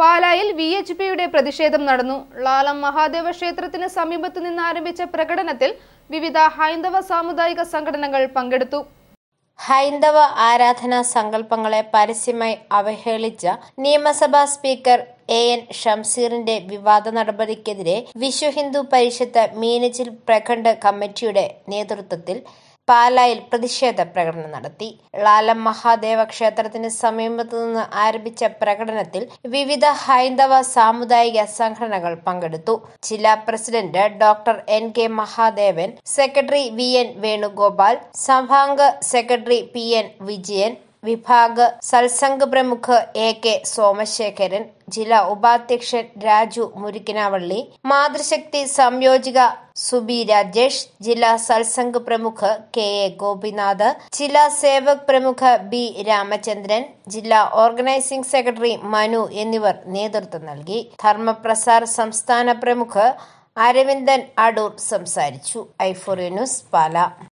പാലായിൽ V H പിയുടെ പ്രതിഷേധം നടന്നു ലാലം മഹാദേവ ക്ഷേത്രത്തിന് സമീപത്തു നിന്ന് ആരംഭിച്ച പ്രകടനത്തിൽ വിവിധ ഹൈന്ദവ സാമുദായിക സംഘടനകൾ പങ്കെടുത്തു ഹൈന്ദവ ആരാധനാ സങ്കല്പങ്ങളെ പരസ്യമായി അവഹേളിച്ച നിയമസഭാ സ്പീക്കർ എ എൻ ഷംസീറിന്റെ വിവാദ നടപടിക്കെതിരെ വിശ്വ ഹിന്ദു പരിഷത്ത് മീനച്ചിൽ പ്രഖണ്ഡ് കമ്മിറ്റിയുടെ നേതൃത്വത്തിൽ പാലായിൽ പ്രതിഷേധ പ്രകടനം നടത്തി ലാലം മഹാദേവ ക്ഷേത്രത്തിന് സമീപത്തു നിന്ന് ആരംഭിച്ച പ്രകടനത്തിൽ വിവിധ ഹൈന്ദവ സാമുദായിക സംഘടനകൾ പങ്കെടുത്തു ജില്ലാ president doctor N K Mahadevan secretary V N Venugopal സഭാംഗ സെക്രട്ടറി പി എൻ വിജയൻ വിഭാഗ് സത്സംഗ് പ്രമുഖ് എ കെ സോമശേഖരൻ ജില്ലാ ഉപാധ്യക്ഷൻ രാജു മുരിക്കിനാവള്ളി മാതൃശക്തി സംയോജിക സുബി രാജേഷ് ജില്ലാ സത്സംഗ് പ്രമുഖ് കെ എ ഗോപിനാഥ് ജില്ലാ സേവക് പ്രമുഖ് ബി രാമചന്ദ്രൻ ജില്ലാ ഓർഗനൈസിംഗ് സെക്രട്ടറി മനു എന്നിവർ നേതൃത്വം നൽകി ധർമ്മപ്രസാർ സംസ്ഥാന പ്രമുഖ് അരവിന്ദൻ അടൂർ സംസാരിച്ചു ഐഫോറിയ ന്യൂസ് പാല